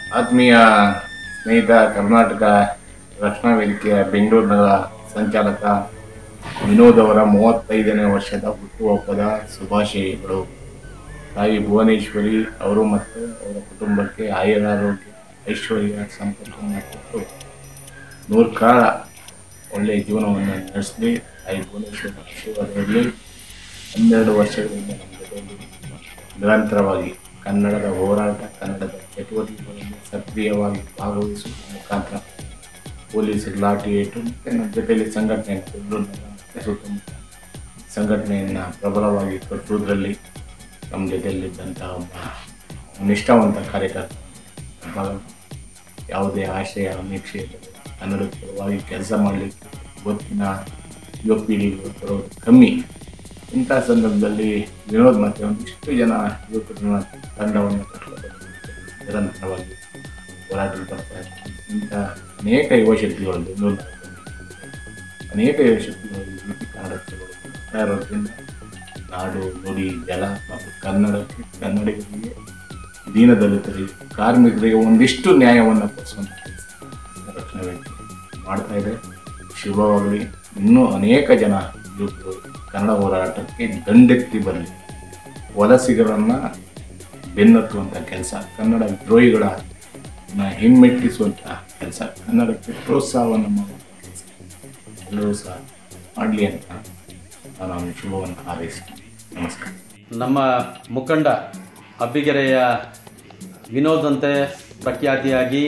ಆತ್ಮೀಯ ಸ್ನೇಹಿತ ಕರ್ನಾಟಕ ರಕ್ಷಣಾ ವೇದಿಕೆಯ ಬೆಂಗಳೂರಿನ ಸಂಚಾಲಕ ವಿನೋದ್ ಅವರ ಮೂವತ್ತೈದನೇ ವರ್ಷದ ಹುಟ್ಟುಹಬ್ಬದ ಶುಭಾಶಯಗಳು ತಾಯಿ ಭುವನೇಶ್ವರಿ ಅವರು ಮತ್ತು ಅವರ ಕುಟುಂಬಕ್ಕೆ ಆಯುರಾರೋಗ್ಯ ಐಶ್ವರ್ಯ ಸಂಪತ್ತನ್ನು ಕೊಟ್ಟು ನೂರು ಕಾಲ ಒಳ್ಳೆಯ ಜೀವನವನ್ನು ನಡೆಸಲಿ ತಾಯಿ ಭುವನೇಶ್ವರಿ ಆಶೀರ್ವಾದ ಇರಲಿ ಹನ್ನೆರಡು ವರ್ಷಗಳಿಂದ ನಮ್ಮ ಜೊತೆಯಲ್ಲಿ ನಿರಂತರವಾಗಿ ಕನ್ನಡದ ಹೋರಾಟ ಕನ್ನಡದ ಚಟುವಟಿಕೆಗಳಲ್ಲಿ ಸಕ್ರಿಯವಾಗಿ ಭಾಗವಹಿಸುವ ಮುಖಾಂತರ ಪೊಲೀಸರು ಲಾಠಿ ಏಟು ಮತ್ತು ನಮ್ಮ ಜೊತೆಯಲ್ಲಿ ಸಂಘಟನೆ ಬೆಂಗಳೂರಿನ ಮತ್ತು ಸುತ್ತಮುತ್ತ ಸಂಘಟನೆಯನ್ನು ಪ್ರಬಲವಾಗಿ ಕಟ್ಟುವುದರಲ್ಲಿ ನಮ್ಮ ಜೊತೆಯಲ್ಲಿದ್ದಂಥ ಒಬ್ಬ ನಿಷ್ಠಾವಂತ ಕಾರ್ಯಕರ್ತ ಒಬ್ಬ ಯಾವುದೇ ಆಶಯ ಅಪೇಕ್ಷೆ ಇಲ್ಲದೆ ಕನ್ನಡ ಪರವಾಗಿ ಕೆಲಸ ಮಾಡಲಿಕ್ಕೆ ಇವತ್ತಿನ ಯುವ ಪೀಳಿಗೆಗಳು ಬರೋದು ಕಮ್ಮಿ ಇಂಥ ಸಂದರ್ಭದಲ್ಲಿ ವಿನೋದ್ ಮತ್ತು ಒಂದಿಷ್ಟು ಜನ ಯುವಕರನ್ನ ತಂಡವನ್ನು ಕಟ್ಟಲು ನಿರಂತರವಾಗಿ ಹೋರಾಟಗಳು ಬರ್ತಾ ಇರ್ತಾರೆ ಇಂಥ ಅನೇಕ ಯುವಶಕ್ತಿಗಳು ಬೆಂಗಳೂರಿನ ಅನೇಕ ಯುವಶಕ್ತಿಗಳು ಈ ರೀತಿ ಕನ್ನಡಕ್ಕೆ ಬರ್ತಾ ಇರೋದ್ರಿಂದ ನಾಡು ನುಡಿ ಜಲ ಮತ್ತು ಕನ್ನಡಕ್ಕೆ ಕನ್ನಡಿಗರಿಗೆ ದೀನದಲಿತರಿಗೆ ಕಾರ್ಮಿಕರಿಗೆ ಒಂದಿಷ್ಟು ನ್ಯಾಯವನ್ನು ಕೊಡಿಸುವಂಥ ಕೆಲಸ ರಕ್ಷಣಾ ವೇದಿಕೆ ಮಾಡ್ತಾ ಇದೆ ಶುಭವಾಗಲಿ ಇನ್ನೂ ಅನೇಕ ಜನ ಯುವಕರು ಕನ್ನಡ ಹೋರಾಟಕ್ಕೆ ದಂಡೆತ್ತಿ ಬರಲಿ ವಲಸಿಗರನ್ನು ಬೆನ್ನತ್ತುವಂಥ ಕೆಲಸ ಕನ್ನಡ ವಿದ್ರೋಹಿಗಳ ಹಿಮ್ಮೆಟ್ಟಿಸುವಂಥ ಕೆಲಸ ಕನ್ನಡಕ್ಕೆ ಪ್ರೋತ್ಸಾಹವನ್ನು ಮಾಡುವಂಥ ಕೆಲಸ ಎಲ್ಲರೂ ಸಹ ಮಾಡಲಿ ಅಂತ ನಾನು ಶುಭವನ್ನು ಹಾರೈಸ್ತೀನಿ ನಮಸ್ಕಾರ ನಮ್ಮ ಮುಖಂಡ ಅಬ್ಬಿಗೆರೆಯ ವಿನೋದಂತೆ ಪ್ರಖ್ಯಾತಿಯಾಗಿ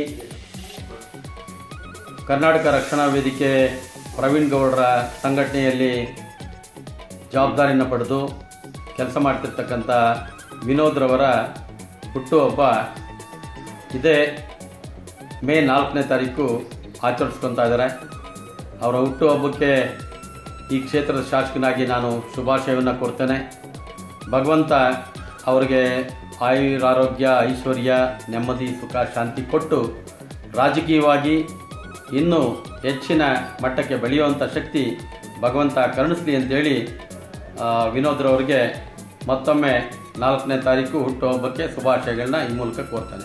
ಕರ್ನಾಟಕ ರಕ್ಷಣಾ ವೇದಿಕೆ ಪ್ರವೀಣ್ ಗೌಡರ ಸಂಘಟನೆಯಲ್ಲಿ ಜವಾಬ್ದಾರಿಯನ್ನು ಪಡೆದು ಕೆಲಸ ಮಾಡ್ತಿರ್ತಕ್ಕಂಥ ವಿನೋದ್ರವರ ಹುಟ್ಟುಹಬ್ಬ ಇದೇ ಮೇ ನಾಲ್ಕನೇ ತಾರೀಕು ಆಚರಿಸ್ಕೊತಾ ಇದ್ದಾರೆ ಅವರ ಹುಟ್ಟುಹಬ್ಬಕ್ಕೆ ಈ ಕ್ಷೇತ್ರದ ಶಾಸಕನಾಗಿ ನಾನು ಶುಭಾಶಯವನ್ನು ಕೊಡ್ತೇನೆ ಭಗವಂತ ಅವರಿಗೆ ಆಯುರಾರೋಗ್ಯ ಐಶ್ವರ್ಯ ನೆಮ್ಮದಿ ಸುಖ ಶಾಂತಿ ಕೊಟ್ಟು ರಾಜಕೀಯವಾಗಿ ಇನ್ನೂ ಹೆಚ್ಚಿನ ಮಟ್ಟಕ್ಕೆ ಬೆಳೆಯುವಂಥ ಶಕ್ತಿ ಭಗವಂತ ಕರುಣಿಸಲಿ ಅಂತೇಳಿ ಆ, ವಿನೋದ್ರವ್ರಿಗೆ ಮತ್ತೊಮ್ಮೆ ನಾಲ್ಕನೇ ತಾರೀಕು ಹುಟ್ಟುಹಬ್ಬಕ್ಕೆ ಶುಭಾಶಯಗಳನ್ನ ಈ ಮೂಲಕ ಕೋರ್ತೇನೆ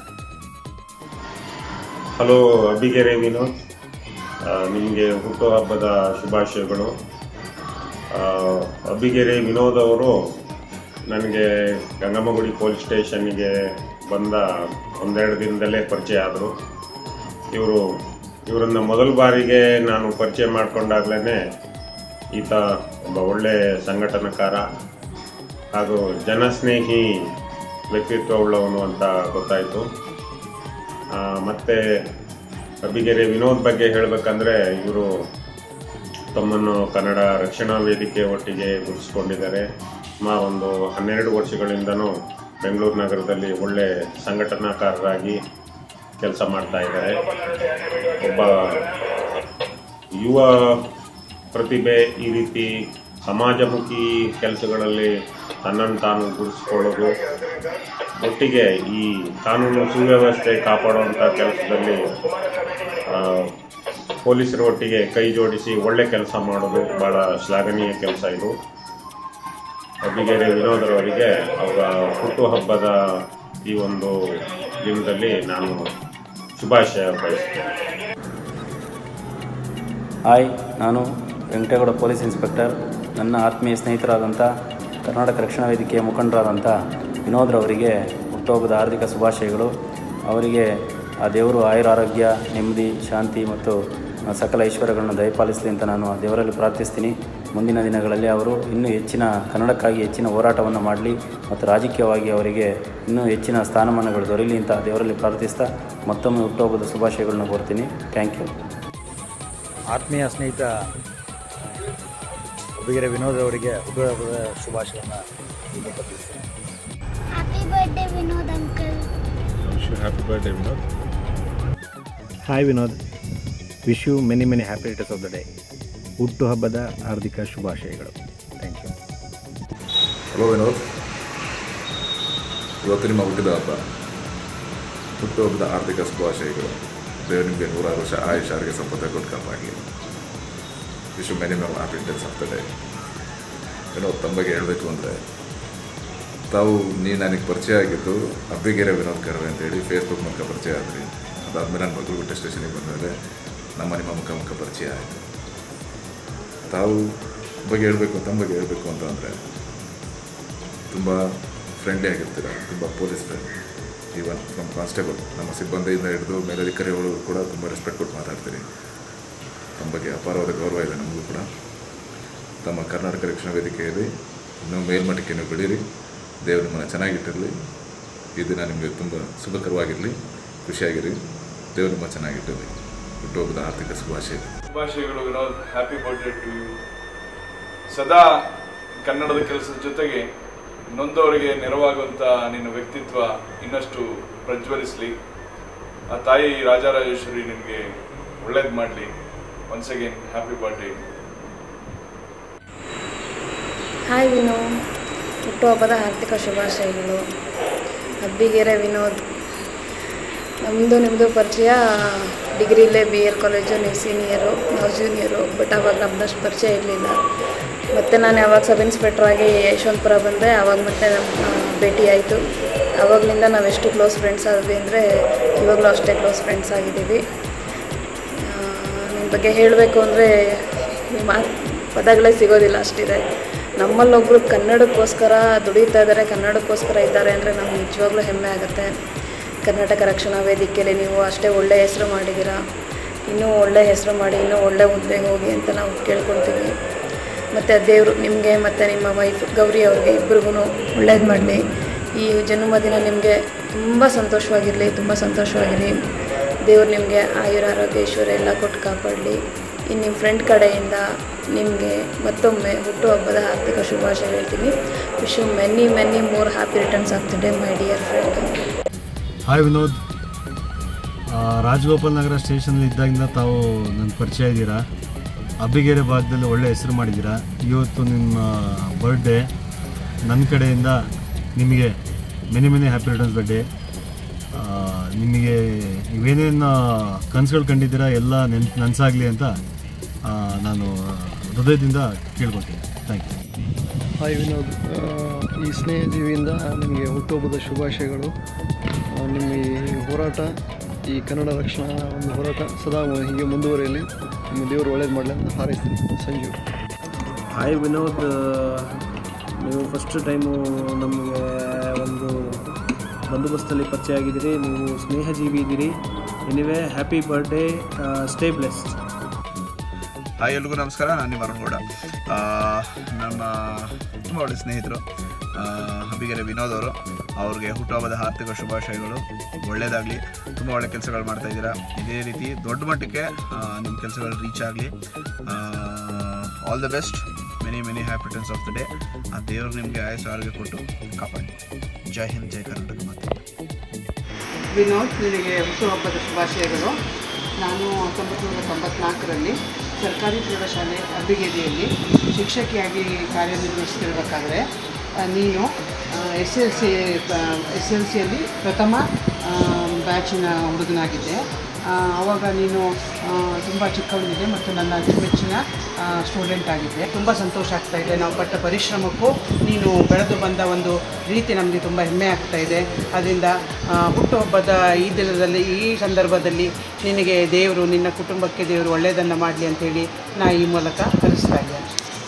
ಹಲೋ ಅಬ್ಬಿಗೆರೆ ವಿನೋದ್ ನಿಮಗೆ ಹುಟ್ಟುಹಬ್ಬದ ಶುಭಾಶಯಗಳು ಆ, ಅಬ್ಬಿಗೆರೆ ವಿನೋದ್ ಅವರು ನನಗೆ ಗಂಗಮ್ಮಗುಡಿ ಪೊಲೀಸ್ ಸ್ಟೇಷನ್ನಿಗೆ ಬಂದ ಒಂದೆರಡು ದಿನದಲ್ಲೇ ಪರಿಚಯ ಆದರು ಇವರು ಇವರನ್ನು ಮೊದಲ ಬಾರಿಗೆ ನಾನು ಪರಿಚಯ ಮಾಡಿಕೊಂಡಾಗಲೇ ಈತ ಒಬ್ಬ ಒಳ್ಳೆ ಸಂಘಟನಾಕಾರ ಹಾಗೂ ಜನಸ್ನೇಹಿ ವ್ಯಕ್ತಿತ್ವ ಉಳ್ಳವನು ಅಂತ ಗೊತ್ತಾಯಿತು ಆ, ಮತ್ತೆ ಕಬ್ಬಿಗೆರೆ ವಿನೋದ್ ಬಗ್ಗೆ ಹೇಳಬೇಕಂದ್ರೆ ಇವರು ತಮ್ಮನ್ನು ಕನ್ನಡ ರಕ್ಷಣಾ ವೇದಿಕೆ ಒಟ್ಟಿಗೆ ಗುರುತಿಸ್ಕೊಂಡಿದ್ದಾರೆ ಸುಮಾರು ಒಂದು ಹನ್ನೆರಡು ವರ್ಷಗಳಿಂದನೂ ಬೆಂಗಳೂರು ನಗರದಲ್ಲಿ ಒಳ್ಳೆ ಸಂಘಟನಾಕಾರರಾಗಿ ಕೆಲಸ ಮಾಡ್ತಾ ಇದ್ದಾರೆ ಒಬ್ಬ ಯುವ ಪ್ರತಿಭೆ ಈ ರೀತಿ ಸಮಾಜಮುಖಿ ಕೆಲಸಗಳಲ್ಲಿ ತನ್ನನ್ನು ತಾನು ಗುರುತಿಸ್ಕೊಳ್ಳೋದು ಒಟ್ಟಿಗೆ ಈ ಕಾನೂನು ಸುವ್ಯವಸ್ಥೆ ಕಾಪಾಡುವಂಥ ಕೆಲಸದಲ್ಲಿ ಆ, ಪೊಲೀಸರ ಒಟ್ಟಿಗೆ ಕೈ ಜೋಡಿಸಿ ಒಳ್ಳೆ ಕೆಲಸ ಮಾಡೋದು ಭಾಳ ಶ್ಲಾಘನೀಯ ಕೆಲಸ ಇದು ಅಬ್ಬಿಗೆರೆ ವಿನೋದರವರಿಗೆ ಅವರ ಹುಟ್ಟುಹಬ್ಬದ ಈ ಒಂದು ದಿನದಲ್ಲಿ ನಾನು ಶುಭಾಶಯ ಬಯಸ್ತೇನೆ ಹಾಯ್ ನಾನು ವೆಂಕಟೇಗೌಡ ಪೊಲೀಸ್ ಇನ್ಸ್ಪೆಕ್ಟರ್ ನನ್ನ ಆತ್ಮೀಯ ಸ್ನೇಹಿತರಾದಂಥ ಕರ್ನಾಟಕ ರಕ್ಷಣಾ ವೇದಿಕೆಯ ಮುಖಂಡರಾದಂಥ ವಿನೋದ್ರವರಿಗೆ ಹುಟ್ಟುಹಬ್ಬದ ಹಾರ್ದಿಕ ಶುಭಾಶಯಗಳು ಅವರಿಗೆ ಆ ದೇವರು ಆಯುರ ಆರೋಗ್ಯ ನೆಮ್ಮದಿ ಶಾಂತಿ ಮತ್ತು ಆ, ಸಕಲ ಐಶ್ವರ್ಯಗಳನ್ನು ದಯಪಾಲಿಸಲಿ ಅಂತ ನಾನು ಆ ದೇವರಲ್ಲಿ ಪ್ರಾರ್ಥಿಸ್ತೀನಿ ಮುಂದಿನ ದಿನಗಳಲ್ಲಿ ಅವರು ಇನ್ನೂ ಹೆಚ್ಚಿನ ಕನ್ನಡಕ್ಕಾಗಿ ಹೆಚ್ಚಿನ ಹೋರಾಟವನ್ನು ಮಾಡಲಿ ಮತ್ತು ರಾಜಕೀಯವಾಗಿ ಅವರಿಗೆ ಇನ್ನೂ ಹೆಚ್ಚಿನ ಸ್ಥಾನಮಾನಗಳು ದೊರೆಯಲಿ ಅಂತ ದೇವರಲ್ಲಿ ಪ್ರಾರ್ಥಿಸ್ತಾ ಮತ್ತೊಮ್ಮೆ ಹುಟ್ಟುಹಬ್ಬದ ಶುಭಾಶಯಗಳನ್ನ ಕೋರ್ತೀನಿ ಥ್ಯಾಂಕ್ ಯು ಆತ್ಮೀಯ ಸ್ನೇಹಿತ ಹುಡುಗಿರೆ ವಿನೋದ್ ಅವರಿಗೆ ಹುಟ್ಟುಹಬ್ಬದ ಶುಭಾಶಯವನ್ನು Happy birthday, Vinod uncle. Happy birthday Vinod hi Vinod wish you many many happy returns of the day ಹುಟ್ಟುಹಬ್ಬದ ಹಾರ್ದಿಕ ಶುಭಾಶಯಗಳು ಥ್ಯಾಂಕ್ ಯು ಹಲೋ ವಿನೋದ್ ಇವತ್ತು ನಿಮ್ಮ ಹುಟ್ಟಿದ ಹಬ್ಬ ಹುಟ್ಟುಹಬ್ಬದ ಆರ್ಥಿಕ ಶುಭಾಶಯಗಳು ದೇವರು ನಿಮಗೆ ನೂರಾರು ವರ್ಷ ಆಯುಷ್ ಆರೋಗ್ಯ ಸಂಪತ್ತ ಕೊಟ್ಟು ಕಾಪಾಡಲಿ wish many many happy returns of the day Vinod ತಮ್ಮ ಬಗ್ಗೆ ಹೇಳಬೇಕು ಅಂದರೆ ತಾವು ನೀವು ನನಗೆ ಪರಿಚಯ ಆಗಿದ್ದು ಅಬ್ಬಿಗೆರೆ ವಿನೋದ್ ಕರ್ವೆ ಅಂತೇಳಿ ಫೇಸ್ಬುಕ್ ಮೂಲಕ ಪರಿಚಯ ಆದ್ರಿ ಅದಾದಮೇಲೆ ನನ್ನ ಮಗಳು ಊಟ ಸ್ಟೇಷನಿಗೆ ಬಂದಮೇಲೆ ನಮ್ಮ ನಿಮ್ಮ ಮುಖ ಮುಖ ಪರಿಚಯ ಆಯಿತು ತಾವು ಬಗ್ಗೆ ಹೇಳಬೇಕು ತಮ್ಮ ಬಗ್ಗೆ ಹೇಳಬೇಕು ಅಂತ ಅಂದರೆ ತುಂಬ ಫ್ರೆಂಡ್ಲಿ ಆಗಿರ್ತೀರ ತುಂಬ ಪೊಲೀಸ್ ಫ್ರೆಂಡ್ ಈವನ್ ನಮ್ಮ ಕಾನ್ಸ್ಟೇಬಲ್ ನಮ್ಮ ಸಿಬ್ಬಂದಿಯಿಂದ ಹಿಡಿದು ಮೇಲಧಿಕಾರಿಗಳು ಕೂಡ ತುಂಬ ರೆಸ್ಪೆಕ್ಟ್ ಕೊಟ್ಟು ಮಾತಾಡ್ತೀರಿ ತಮ್ಮ ಬಗ್ಗೆ ಅಪಾರವಾದ ಗೌರವ ಇದೆ ನಮಗೂ ಕೂಡ ತಮ್ಮ ಕರ್ನಾಟಕ ರಕ್ಷಣಾ ವೇದಿಕೆಯಲ್ಲಿ ಇನ್ನೂ ಮೇಲ್ಮಟ್ಟಕ್ಕೆ ನೀವು ಬೆಳೀರಿ ದೇವರು ನಿಮ್ಮನ್ನು ಚೆನ್ನಾಗಿಟ್ಟಿರಲಿ ಈ ದಿನ ನಿಮಗೆ ತುಂಬ ಶುಭಕರವಾಗಿರಲಿ ಖುಷಿಯಾಗಿರಿ ದೇವರು ನಿಮ್ಮ ಚೆನ್ನಾಗಿಟ್ಟಿರಲಿ ಹುಟ್ಟುಹಬ್ಬದ ಆರ್ಥಿಕ ಶುಭಾಶಯ ಶುಭಾಶಯಗಳು Vinod happy birthday to you ಸದಾ ಕನ್ನಡದ ಕೆಲಸದ ಜೊತೆಗೆ ನೊಂದವರಿಗೆ ನೆರವಾಗುವಂಥ ನಿನ್ನ ವ್ಯಕ್ತಿತ್ವ ಇನ್ನಷ್ಟು ಪ್ರಜ್ವಲಿಸಲಿ ಆ ತಾಯಿ ರಾಜರಾಜೇಶ್ವರಿ ನಿನಗೆ ಒಳ್ಳೇದು ಮಾಡಲಿ once again happy birthday hi ವಿನೋ ಹುಟ್ಟುಹಬ್ಬದ ಆರ್ಥಿಕ ಶುಭಾಶಯಗಳು ಅಬ್ಬಿಗೆರೆ ವಿನೋದ್ ನಮ್ಮದು ನಿಮ್ಮದು ಪರಿಚಯ ಡಿಗ್ರಿಲೇ ಬಿ ಎಲ್ ಕಾಲೇಜು ನೀವು ಸೀನಿಯರು ನಾವು ಜೂನಿಯರು ಬಟ್ ಅವಾಗ ನಮ್ದಷ್ಟು ಪರಿಚಯ ಇರಲಿಲ್ಲ ಮತ್ತು ನಾನು ಯಾವಾಗ ಸಬ್ ಇನ್ಸ್ಪೆಕ್ಟ್ರಾಗಿ ಯಶವಂತಪುರ ಬಂದೆ ಆವಾಗ ಮತ್ತೆ ನಮ್ಮ ಭೇಟಿ ಆಯಿತು ಆವಾಗಲಿಂದ ನಾವು ಎಷ್ಟು ಕ್ಲೋಸ್ ಫ್ರೆಂಡ್ಸ್ ಆದ್ವಿ ಅಂದರೆ ಇವಾಗಲೂ ಅಷ್ಟೇ ಕ್ಲೋಸ್ ಫ್ರೆಂಡ್ಸ್ ಆಗಿದ್ದೀವಿ ನಿಮ್ಮ ಬಗ್ಗೆ ಹೇಳಬೇಕು ಅಂದರೆ ಮಾತು ಪದಗಳೇ ಸಿಗೋದಿಲ್ಲ ಅಷ್ಟಿದೆ ನಮ್ಮಲ್ಲೊಬ್ಬರು ಕನ್ನಡಕ್ಕೋಸ್ಕರ ದುಡಿತಾ ಇದ್ದಾರೆ ಕನ್ನಡಕ್ಕೋಸ್ಕರ ಇದ್ದಾರೆ ಅಂದರೆ ನಮ್ಗೆ ನಿಜವಾಗ್ಲೂ ಹೆಮ್ಮೆ ಆಗುತ್ತೆ ಕರ್ನಾಟಕ ರಕ್ಷಣಾ ವೇದಿಕೆಯಲ್ಲಿ ನೀವು ಅಷ್ಟೇ ಒಳ್ಳೆಯ ಹೆಸರು ಮಾಡಿದ್ದೀರಾ ಇನ್ನೂ ಒಳ್ಳೆಯ ಹೆಸರು ಮಾಡಿ ಇನ್ನೂ ಒಳ್ಳೆ ಹುದ್ದೆಗೆ ಹೋಗಿ ಅಂತ ನಾವು ಕೇಳ್ಕೊಳ್ತೀವಿ ಮತ್ತು ದೇವರು ನಿಮಗೆ ಮತ್ತು ನಿಮ್ಮ ವೈಫ್ ಗೌರಿ ಅವ್ರಿಗೆ ಇಬ್ರಿಗೂ ಒಳ್ಳೇದು ಮಾಡಲಿ ಈ ಜನ್ಮದಿನ ನಿಮಗೆ ತುಂಬ ಸಂತೋಷವಾಗಿರಲಿ ತುಂಬ ಸಂತೋಷವಾಗಿರಿ ದೇವ್ರು ನಿಮಗೆ ಆಯುರ ಆರೋಗ್ಯ ಐಶ್ವರ್ಯ ಎಲ್ಲ ಕೊಟ್ಟು ಕಾಪಾಡಲಿ ಇನ್ನು ನಿಮ್ಮ ಫ್ರೆಂಡ್ ಕಡೆಯಿಂದ ನಿಮಗೆ ಮತ್ತೊಮ್ಮೆ ಹುಟ್ಟುಹಬ್ಬದ ಆರ್ಥಿಕ ಶುಭಾಶಯ ಹೇಳ್ತೀನಿ wish you many many more happy returns of the day my dear friend hi Vinod ಆ, ರಾಜಗೋಪಾಲ್ ನಗರ ಸ್ಟೇಷನಲ್ಲಿ ಇದ್ದಾಗಿಂದ ತಾವು ನನ್ನ ಪರಿಚಯ ಇದ್ದೀರಾ ಅಬ್ಬಿಗೆರೆ ಭಾಗದಲ್ಲಿ ಒಳ್ಳೆ ಹೆಸರು ಮಾಡಿದ್ದೀರಾ ಇವತ್ತು ನಿಮ್ಮ ಬರ್ಡೇ ನನ್ನ ಕಡೆಯಿಂದ ನಿಮಗೆ many many happy returns birthday ನಿಮಗೆ ನೀವೇನೇನು ಕನಸುಗಳು ಕಂಡಿದ್ದೀರಾ ಎಲ್ಲ ನೆನ್ ನನಸಾಗಲಿ ಅಂತ ಆ, ನಾನು ಹೃದಯದಿಂದ ಕೇಳ್ಕೊತೀನಿ ಥ್ಯಾಂಕ್ ಯು ಹಾಯ್ ವಿನೋದ್ ಆ, ಈ ಸ್ನೇಹಜೀವಿಯಿಂದ ನಿಮಗೆ ಹುಟ್ಟುಹಬ್ಬದ ಶುಭಾಶಯಗಳು ಆ, ನಿಮ್ಮ ಈ ಹೋರಾಟ ಈ ಕನ್ನಡ ರಕ್ಷಣಾ ಒಂದು ಹೋರಾಟ ಸದಾ ಹೀಗೆ ಮುಂದುವರಿಯಲಿ ನಿಮ್ಮ ದೇವರು ಒಳ್ಳೇದು ಮಾಡಲಿ ಅಂತ ಹಾರೈಸ್ತೀನಿ ಸಂಜು ಹಾಯ್ ವಿನೋದ್ ನೀವು ಫಸ್ಟ್ ಟೈಮು ನಮಗೆ ಒಂದು ಬಂದೋಬಸ್ತಲ್ಲಿ ಪರಿಚಯ ಆಗಿದ್ದೀರಿ ನೀವು ಸ್ನೇಹಜೀವಿ ಇದ್ದೀರಿ anyway happy birthday stay blessed hi ಎಲ್ರಿಗೂ ನಮಸ್ಕಾರ ನಾನು ನಿಮ್ಮ ಅರುಣ್ ಗೌಡ ಆ, ನಮ್ಮ ತುಂಬ ಒಳ್ಳೆ ಸ್ನೇಹಿತರು ಆ, ಹಬ್ಬಿಗೆರೆ ವಿನೋದ್ ಅವರು ಅವ್ರಿಗೆ ಹುಟ್ಟುಹಬ್ಬದ ಆರ್ಥಿಕ ಶುಭಾಶಯಗಳು ಒಳ್ಳೆಯದಾಗಲಿ ತುಂಬ ಒಳ್ಳೆ ಕೆಲಸಗಳು ಮಾಡ್ತಾ ಇದ್ದೀರಾ ಇದೇ ರೀತಿ ದೊಡ್ಡ ಮಟ್ಟಕ್ಕೆ ಆ, ನಿಮ್ಮ ಕೆಲಸಗಳು ರೀಚ್ ಆಗಲಿ all the best many many happy returns of the day ಆ ದೇವರು ನಿಮಗೆ ಆಯಸ್ಸು ಆರೋಗ್ಯ ಕೊಟ್ಟು ಕಾಪಾಡಿ ಜೈ ಹಿಂದ್ ಜೈ ಕರ್ನಾಟಕ ಮಾತು ವಿನೋದ್ ನಿನಗೆ ಹುಟ್ಟುಹಬ್ಬದ ಶುಭಾಶಯಗಳು ನಾನು ಹತ್ತೊಂಬತ್ತು ನೂರ ತೊಂಬತ್ನಾಲ್ಕರಲ್ಲಿ ಸರ್ಕಾರಿ ಪ್ರೌಢಶಾಲೆ ಅಬ್ಬಿಗೇರಿಯಲ್ಲಿ ಶಿಕ್ಷಕಿಯಾಗಿ ಕಾರ್ಯನಿರ್ವಹಿಸ್ತಿರ್ಬೇಕಾದ್ರೆ ಆ, ನೀನು S L C S L ಸಿಯಲ್ಲಿ ಪ್ರಥಮ ಆ, ಬ್ಯಾಚಿನ ಹುಡುಗನಾಗಿದ್ದೆ ಆ, ಆವಾಗ ನೀನು ತುಂಬ ಚಿಕ್ಕವನಿದೆ ಮತ್ತು ನನ್ನ ಅಚ್ಚುಮೆಚ್ಚಿನ ಸ್ಟೂಡೆಂಟ್ ಆಗಿದ್ದೆ ತುಂಬ ಸಂತೋಷ ಆಗ್ತಾ ಇದೆ ನಾವು ಪಟ್ಟ ಪರಿಶ್ರಮಕ್ಕೂ ನೀನು ಬೆಳೆದು ಬಂದ ಒಂದು ರೀತಿ ನಮಗೆ ತುಂಬ ಹೆಮ್ಮೆ ಆಗ್ತಾ ಇದೆ ಅದರಿಂದ ಆ, ಹುಟ್ಟುಹಬ್ಬದ ಈ ದಿನದಲ್ಲಿ ಈ ಸಂದರ್ಭದಲ್ಲಿ ನಿನಗೆ ದೇವರು ನಿನ್ನ ಕುಟುಂಬಕ್ಕೆ ದೇವರು ಒಳ್ಳೆಯದನ್ನು ಮಾಡಲಿ ಅಂತೇಳಿ ನಾ ಈ ಮೂಲಕ ಕಲಿಸ್ತಾ ಇದ್ದೇನೆ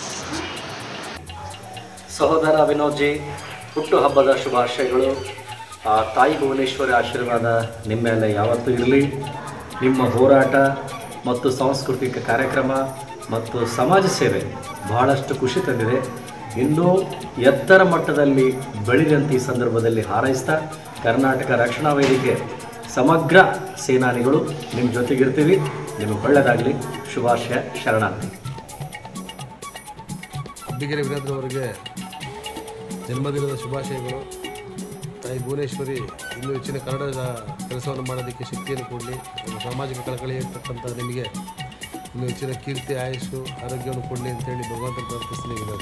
ಸಹೋದರ ವಿನೋದ್ಜಿ ಹುಟ್ಟುಹಬ್ಬದ ಶುಭಾಶಯಗಳು ಆ ತಾಯಿ ಭುವನೇಶ್ವರಿ ಆಶೀರ್ವಾದ ನಿಮ್ಮ ಮೇಲೆ ಯಾವತ್ತೂ ಇರಲಿ ನಿಮ್ಮ ಹೋರಾಟ ಮತ್ತು ಸಾಂಸ್ಕೃತಿಕ ಕಾರ್ಯಕ್ರಮ ಮತ್ತು ಸಮಾಜ ಸೇವೆ ಬಹಳಷ್ಟು ಖುಷಿ ತಂದಿದೆ ಇನ್ನೂ ಎತ್ತರ ಮಟ್ಟದಲ್ಲಿ ಬೆಳೆದಂಥ ಈ ಸಂದರ್ಭದಲ್ಲಿ ಹಾರೈಸ್ತಾ ಕರ್ನಾಟಕ ರಕ್ಷಣಾ ವೇದಿಕೆ ಸಮಗ್ರ ಸೇನಾನಿಗಳು ನಿಮ್ಮ ಜೊತೆಗಿರ್ತೀವಿ ನಿಮಗೆ ಒಳ್ಳೆಯದಾಗಲಿ ಶುಭಾಶಯ ಶರಣಾರ್ಥಿ ಅಬ್ಬಿಗೆರೆ ವಿನೋದ್ರವರಿಗೆ ಜನ್ಮದಿನದ ಶುಭಾಶಯಗಳು ತಾಯಿ ಭುವನೇಶ್ವರಿ ಇನ್ನೂ ಹೆಚ್ಚಿನ ಕನ್ನಡದ ಕೆಲಸವನ್ನು ಮಾಡೋದಕ್ಕೆ ಶಕ್ತಿಯನ್ನು ಕೊಡಲಿ ನಮ್ಮ ಸಾಮಾಜಿಕ ಕಳಕಳಿ ಇರ್ತಕ್ಕಂಥ ನಿಮಗೆ ಇನ್ನೂ ಹೆಚ್ಚಿನ ಕೀರ್ತಿ ಆಯುಷು ಆರೋಗ್ಯವನ್ನು ಕೊಡಲಿ ಅಂತೇಳಿ ಭಗವಂತನ ಪ್ರಾರ್ಥಿಸ್ತೀನಿ ವಿನೋದ್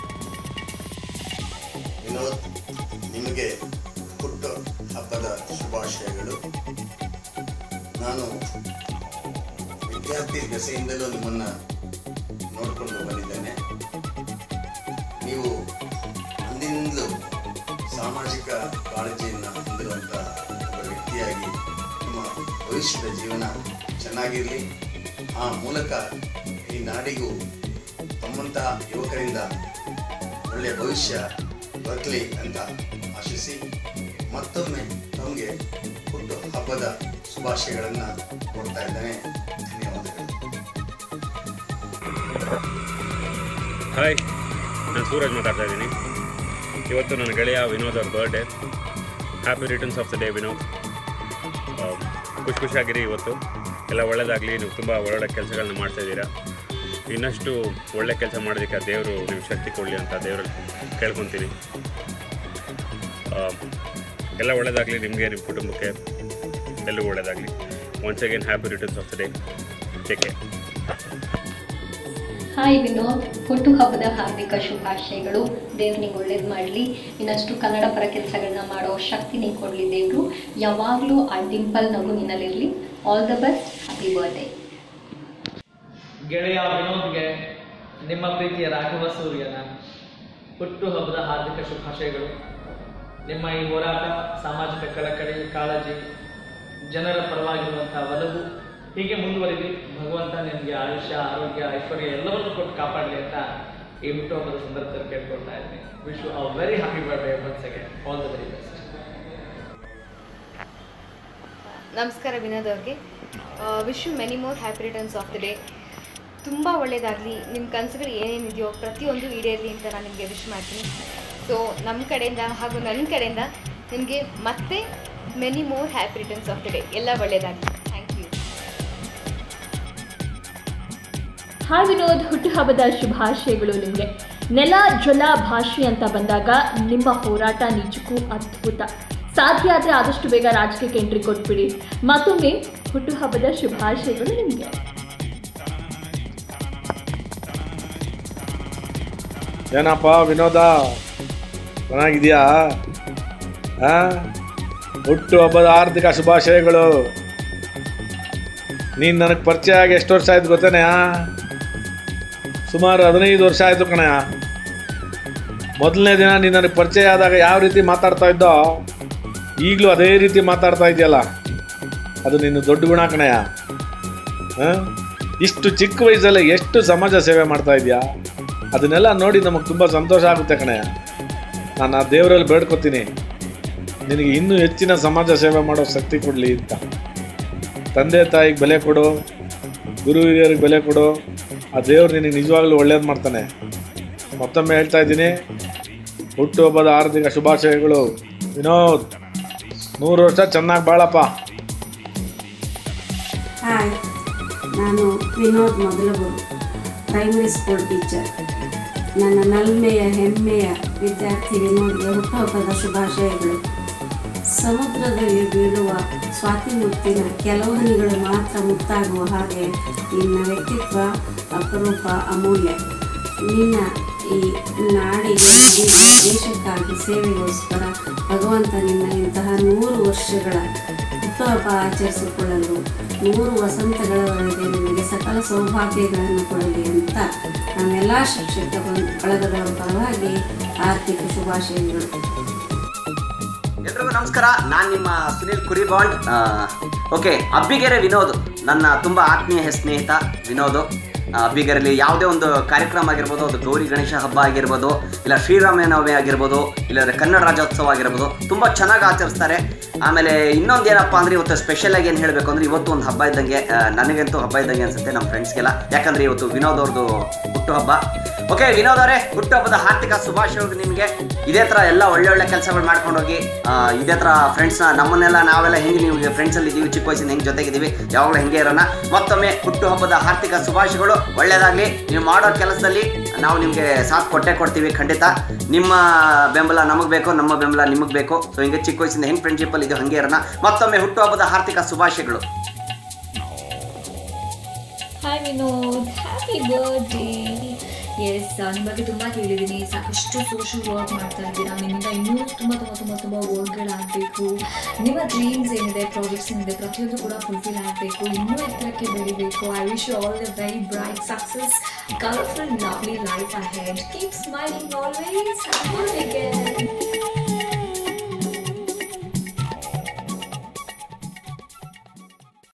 ವಿನೋದ್ ನಿಮಗೆ ಹುಟ್ಟು ಹಬ್ಬದ ಶುಭಾಶಯಗಳು ನಾನು ವಿದ್ಯಾರ್ಥಿ ದೆಸೆಯಿಂದಲೂ ನಿಮ್ಮನ್ನು ನೋಡಿಕೊಂಡು ಬಂದಿದ್ದೇನೆ ನೀವು ಅಂದಿನಿಂದಲೂ ಸಾಮಾಜಿಕ ಕಾಳಜಿಯನ್ನು ಹೊಂದಿರುವಂಥ ಒಬ್ಬ ವ್ಯಕ್ತಿಯಾಗಿ ನಿಮ್ಮ ಭವಿಷ್ಯದ ಜೀವನ ಚೆನ್ನಾಗಿರಲಿ ಆ ಮೂಲಕ ಈ ನಾಡಿಗೂ ತಮ್ಮಂತಹ ಯುವಕರಿಂದ ಒಳ್ಳೆಯ ಭವಿಷ್ಯ ಬರಲಿ ಅಂತ ಆಶಿಸಿ ಮತ್ತೊಮ್ಮೆ ನಮಗೆ ಹುಟ್ಟು ಹಬ್ಬದ ಶುಭಾಶಯಗಳನ್ನು ಕೊಡ್ತಾ ಇದ್ದೇನೆ ಧನ್ಯವಾದಗಳು ಹಾಯ್ ನಾನು ಸೂರಜ್ ಮಾತಾಡ್ತಾ ಇದ್ದೀನಿ ಇವತ್ತು ನನ್ನ ಗೆಳೆಯ ವಿನೋದ್ ಅವ್ರ birthday happy returns of the day Vinod ಆ, ಖುಷಿ ಖುಷಿಯಾಗಿರಿ ಇವತ್ತು ಎಲ್ಲ ಒಳ್ಳೆಯದಾಗಲಿ ನೀವು ತುಂಬ ಒಳ್ಳೊಳ್ಳೆ ಕೆಲಸಗಳನ್ನ ಮಾಡ್ತಾ ಇದ್ದೀರಾ ಇನ್ನಷ್ಟು ಒಳ್ಳೆ ಕೆಲಸ ಮಾಡೋದಕ್ಕೆ ದೇವರು ನಿಮ್ಮ ಶಕ್ತಿ ಕೊಡಲಿ ಅಂತ ದೇವರಲ್ಲಿ ಕೇಳ್ಕೊತೀನಿ ಆ, ಎಲ್ಲ ಒಳ್ಳೆಯದಾಗಲಿ ನಿಮಗೆ ನಿಮ್ಮ ಕುಟುಂಬಕ್ಕೆ ಎಲ್ಲರಿಗೂ ಒಳ್ಳೆಯದಾಗಲಿ once again happy returns of the day take care hi Vinod ಹುಟ್ಟುಹಬ್ಬದ ಹಾರ್ದಿಕ ಶುಭಾಶಯಗಳು ದೇವ್ರು ನಿಂಗೆ ಒಳ್ಳೇದು ಮಾಡಲಿ ಇನ್ನಷ್ಟು ಕನ್ನಡ ಪರ ಕೆಲಸಗಳನ್ನ ಮಾಡೋ ಶಕ್ತಿ ನಿಂಗೆ ಕೊಡಲಿ ದೇವರು ಯಾವಾಗಲೂ ಆ ಡಿಂಪಲ್ ನಗು ನಿನ್ನಲ್ಲಿರಲಿ all the best happy birthday ಗೆಳೆಯ ವಿನೋದ್ಗೆ ನಿಮ್ಮ ಪ್ರೀತಿಯ ರಾಘವ ಸೂರ್ಯನ ಹುಟ್ಟುಹಬ್ಬದ ಹಾರ್ದಿಕ ಶುಭಾಶಯಗಳು ನಿಮ್ಮ ಈ ಹೋರಾಟ ಸಾಮಾಜಿಕ ಕಳಕಳಿ ಕಾಳಜಿ ಜನರ ಪರವಾಗಿರುವಂತಹ ಒಲವು ಹೀಗೆ ಮುಂದುವರಿಲಿ ಭಗವಂತ ನಿಮಗೆ ಆಯುಷ್ಯ ಆರೋಗ್ಯ ಐಶ್ವರ್ಯ ಎಲ್ಲವನ್ನೂ ಕೊಟ್ಟು ಕಾಪಾಡಲಿ ಅಂತ ಈ ಹುಟ್ಟುಹಬ್ಬದ ಸಂದರ್ಭದಲ್ಲಿ ಕೇಳ್ಕೊಳ್ತಾ ಇದ್ದೀನಿ wish you a very happy birthday once again all the very best ನಮಸ್ಕಾರ ವಿನೋದ್ ಅವ್ರಿಗೆ wish you many more happy returns of the day ತುಂಬ ಒಳ್ಳೆಯದಾಗಲಿ ನಿಮ್ಮ ಕನಸುಗಳು ಏನೇನಿದೆಯೋ ಪ್ರತಿಯೊಂದು ಈಡೇರಲಿ ಅಂತ ನಾನು ನಿಮಗೆ ವಿಶ್ ಮಾಡ್ತೀನಿ ಸೊ ನಮ್ಮ ಕಡೆಯಿಂದ ಹಾಗೂ ನನ್ನ ಕಡೆಯಿಂದ ನಿಮಗೆ ಮತ್ತೆ many more happy returns of the day ಎಲ್ಲ ಒಳ್ಳೆಯದಾಗಲಿ ಥ್ಯಾಂಕ್ ಯು ಹಾಯ್ ವಿನೋದ್ ಹುಟ್ಟುಹಬ್ಬದ ಶುಭಾಶಯಗಳು ನಿಮಗೆ ನೆಲ ಜಲ ಭಾಷೆ ಅಂತ ಬಂದಾಗ ನಿಮ್ಮ ಹೋರಾಟ ನಿಜಕ್ಕೂ ಅದ್ಭುತ ಸಾಧ್ಯ ಆದರೆ ಆದಷ್ಟು ಬೇಗ ರಾಜಕೀಯಕ್ಕೆ ಎಂಟ್ರಿ ಕೊಟ್ಬಿಡಿ ಮತ್ತೊಮ್ಮೆ ಹುಟ್ಟುಹಬ್ಬದ ಶುಭಾಶಯಗಳು ನಿಮಗೆ ಏನಪ್ಪ ವಿನೋದ ಚೆನ್ನಾಗಿದೆಯಾ ಆ ಹುಟ್ಟು ಹಬ್ಬದ ಆರ್ಥಿಕ ಶುಭಾಶಯಗಳು ನೀನು ನನಗೆ ಪರಿಚಯ ಆಗಿ ಎಷ್ಟು ವರ್ಷ ಆಯ್ತು ಗೊತ್ತೇನೆ ಸುಮಾರು ಹದಿನೈದು ವರ್ಷ ಆಯಿತು ಕಣಯ್ಯ ಮೊದಲನೇ ದಿನ ನೀನು ನನಗೆ ಪರಿಚಯ ಆದಾಗ ಯಾವ ರೀತಿ ಮಾತಾಡ್ತಾ ಇದ್ದೋ ಈಗಲೂ ಅದೇ ರೀತಿ ಮಾತಾಡ್ತಾ ಇದೆಯಲ್ಲ ಅದು ನಿನ್ನ ದೊಡ್ಡ ಗುಣ ಕಣಯ್ಯ ಆ? ಇಷ್ಟು ಚಿಕ್ಕ ವಯಸ್ಸಲ್ಲಿ ಎಷ್ಟು ಸಮಾಜ ಸೇವೆ ಮಾಡ್ತಾ ಇದೆಯಾ ಅದನ್ನೆಲ್ಲ ನೋಡಿ ನಮಗೆ ತುಂಬ ಸಂತೋಷ ಆಗುತ್ತೆ ಕಣಯ್ಯ ನಾನು ಆ ದೇವರಲ್ಲಿ ಬೇಡ್ಕೊತೀನಿ ನಿನಗೆ ಇನ್ನೂ ಹೆಚ್ಚಿನ ಸಮಾಜ ಸೇವೆ ಮಾಡೋ ಶಕ್ತಿ ಕೊಡಲಿ ಅಂತ ತಂದೆ ತಾಯಿಗೆ ಬೆಲೆ ಕೊಡು ಗುರು ಹಿರಿಯರಿಗೆ ಬೆಲೆ ಕೊಡು ಆ ದೇವ್ರು ನಿನಗೆ ನಿಜವಾಗ್ಲೂ ಒಳ್ಳೇದು ಮಾಡ್ತಾನೆ ಮತ್ತೊಮ್ಮೆ ಹೇಳ್ತಾ ಇದ್ದೀನಿ ಹುಟ್ಟುಹಬ್ಬದ ಆರ್ಥಿಕ ಶುಭಾಶಯಗಳು ವಿನೋದ್ ನೂರು ವರ್ಷ ಚೆನ್ನಾಗಿ ಬಾಳಪ್ಪ ಹಾಯ್ ನಾನು ವಿನೋದ್ ಮೊದಲಗುರು ಪ್ರೈಮರಿ ಸ್ಕೂಲ್ ಟೀಚರ್ ನನ್ನ ನಲ್ಮೆಯ ಹೆಮ್ಮೆಯ ವಿದ್ಯಾರ್ಥಿ ವಿನೋದ್ಗೆ ಹುಟ್ಟುಹಬ್ಬದ ಶುಭಾಶಯಗಳು ಸಮುದ್ರದಲ್ಲಿ ಬೀಳುವ ಸ್ವಾತಿ ಮುತ್ತಿನ ಕೆಲವು ಹನಿಗಳು ಮಾತ್ರ ಮುತ್ತಾಗುವ ಹಾಗೆ ನಿನ್ನ ವ್ಯಕ್ತಿತ್ವ ಅಪರೂಪ ಅಮೂಲ್ಯ ನಿನ್ನ ಈ ನಾಡಿಗೆ ನುಡಿಗೆ, ದೇಶಕ್ಕಾಗಿ ಸೇವೆಗೋಸ್ಕರ ಭಗವಂತ ನಿನ್ನ ಇಂತಹ ನೂರು ವರ್ಷಗಳ ಹುಟ್ಟುಹಬ್ಬ ಆಚರಿಸಿಕೊಳ್ಳಲು ನೂರು ವಸಂತಗಳವರೆಗೆ ನಿಮಗೆ ಸಕಲ ಸೌಭಾಗ್ಯಗಳನ್ನು ಕೊಡಲಿ ಅಂತ ನಮ್ಮೆಲ್ಲ ಶಿಕ್ಷಕ ಬಂ- ಬಳಗಗಳ ಪರವಾಗಿ ಆರ್ಥಿಕ ಶುಭಾಶಯಗಳು ಎಲ್ರಿಗೂ ನಮಸ್ಕಾರ ನಾನು ನಿಮ್ಮ ಸುನಿಲ್ ಕುರಿಬಾಂಡ್ ಓಕೆ ಅಬ್ಬಿಗೆರೆ ವಿನೋದ್ ನನ್ನ ತುಂಬ ಆತ್ಮೀಯ ಸ್ನೇಹಿತ ವಿನೋದ್ ಆ, ಅಬ್ಬಿಗೆರೆಯಲ್ಲಿ ಯಾವುದೇ ಒಂದು ಕಾರ್ಯಕ್ರಮ ಆಗಿರ್ಬೋದು ಅದು ಗೌರಿ ಗಣೇಶ ಹಬ್ಬ ಆಗಿರ್ಬೋದು ಇಲ್ಲ ಶ್ರೀರಾಮನವಮಿ ಆಗಿರ್ಬೋದು ಇಲ್ಲಾಂದರೆ ಕನ್ನಡ ರಾಜ್ಯೋತ್ಸವ ಆಗಿರ್ಬೋದು ತುಂಬ ಚೆನ್ನಾಗಿ ಆಚರಿಸ್ತಾರೆ ಆಮೇಲೆ ಇನ್ನೊಂದು ಏನಪ್ಪ ಅಂದರೆ ಇವತ್ತು ಸ್ಪೆಷಲ್ ಆಗಿ ಏನು ಹೇಳಬೇಕು ಅಂದರೆ ಇವತ್ತು ಒಂದು ಹಬ್ಬ ಇದ್ದಂಗೆ ಆ, ನನಗಂತೂ ಹಬ್ಬ ಇದ್ದಂಗೆ ಅನಿಸುತ್ತೆ ನಮ್ಮ ಫ್ರೆಂಡ್ಸ್ಗೆಲ್ಲ ಯಾಕಂದರೆ ಇವತ್ತು ವಿನೋದ್ ಅವ್ರದ್ದು ಹುಟ್ಟುಹಬ್ಬ ಓಕೆ ವಿನೋದ್ ಅವರೇ ಹುಟ್ಟುಹಬ್ಬದ ಹಾರ್ದಿಕ ಶುಭಾಶಯಗಳು ನಿಮಗೆ ಇದೇ ಥರ ಎಲ್ಲ ಒಳ್ಳೆ ಒಳ್ಳೆ ಕೆಲಸಗಳು ಮಾಡ್ಕೊಂಡು ಹೋಗಿ ಆ, ಇದೇ ಥರ ಫ್ರೆಂಡ್ಸ್ನ ನಮ್ಮನ್ನೆಲ್ಲ ನಾವೆಲ್ಲ ಹೆಂಗೆ ನೀವು ಫ್ರೆಂಡ್ಸಲ್ಲಿ ಇದ್ದೀವಿ ಚಿಕ್ಕ ವಯಸ್ಸಿಂದ ಹೆಂಗೆ ಜೊತೆಗಿದ್ದೀವಿ ಯಾವಾಗಲೂ ಹೆಂಗೆ ಇರೋಣ ಮತ್ತೊಮ್ಮೆ ಹುಟ್ಟುಹಬ್ಬದ ಹಾರ್ದಿಕ ಶುಭಾಶಯಗಳು ಒಳ್ಳೆಯದಾಗಲಿ ನೀವು ಮಾಡೋ ಕೆಲಸದಲ್ಲಿ ನಾವು ನಿಮಗೆ ಸಾಥ್ ಕೊಟ್ಟೆ ಕೊಡ್ತೀವಿ ಖಂಡಿತ ನಿಮ್ಮ ಬೆಂಬಲ ನಮಗೆ ಬೇಕು ನಮ್ಮ ಬೆಂಬಲ ನಿಮಗೆ ಬೇಕು ಸೊ ಹಿಂಗೆ ಚಿಕ್ಕ ವಯಸ್ಸಿಂದ ಹೆಂಗೆ ಫ್ರೆಂಡ್ಶಿಪ್ಪಲ್ಲಿ ಇದು ಹಂಗೆ ಇರೋಣ ಮತ್ತೊಮ್ಮೆ ಹುಟ್ಟುಹಬ್ಬದ ಹಾರ್ದಿಕ ಶುಭಾಶಯಗಳು ಹಾಯ್ ವಿನೋದ್ ಹ್ಯಾಪಿ ಬರ್ಡೇ ಎಸ್ ನಿಮ್ಮ ಬಗ್ಗೆ ತುಂಬ ಕೇಳಿದ್ದೀನಿ ಸಾಕಷ್ಟು ಸೋಷಿಯಲ್ ವರ್ಕ್ ಮಾಡ್ತಾ ಇದ್ದೀರಾ ನಿಮ್ಮಿಂದ ಇನ್ನೂ ತುಂಬ ತುಂಬ ತುಂಬ ತುಂಬ ವರ್ಕ್ಗಳಾಗಬೇಕು ನಿಮ್ಮ ಡ್ರೀಮ್ಸ್ ಏನಿದೆ ಪ್ರಾಜೆಕ್ಟ್ಸ್ ಏನಿದೆ ಪ್ರತಿಯೊಂದು ಕೂಡ ಫುಲ್ಫಿಲ್ ಆಗಬೇಕು ಇನ್ನೂ ಎತ್ತರಕ್ಕೆ ಬೆಳಿಬೇಕು I wish you all the very bright success colourful lovely life ahead keep smiling always happy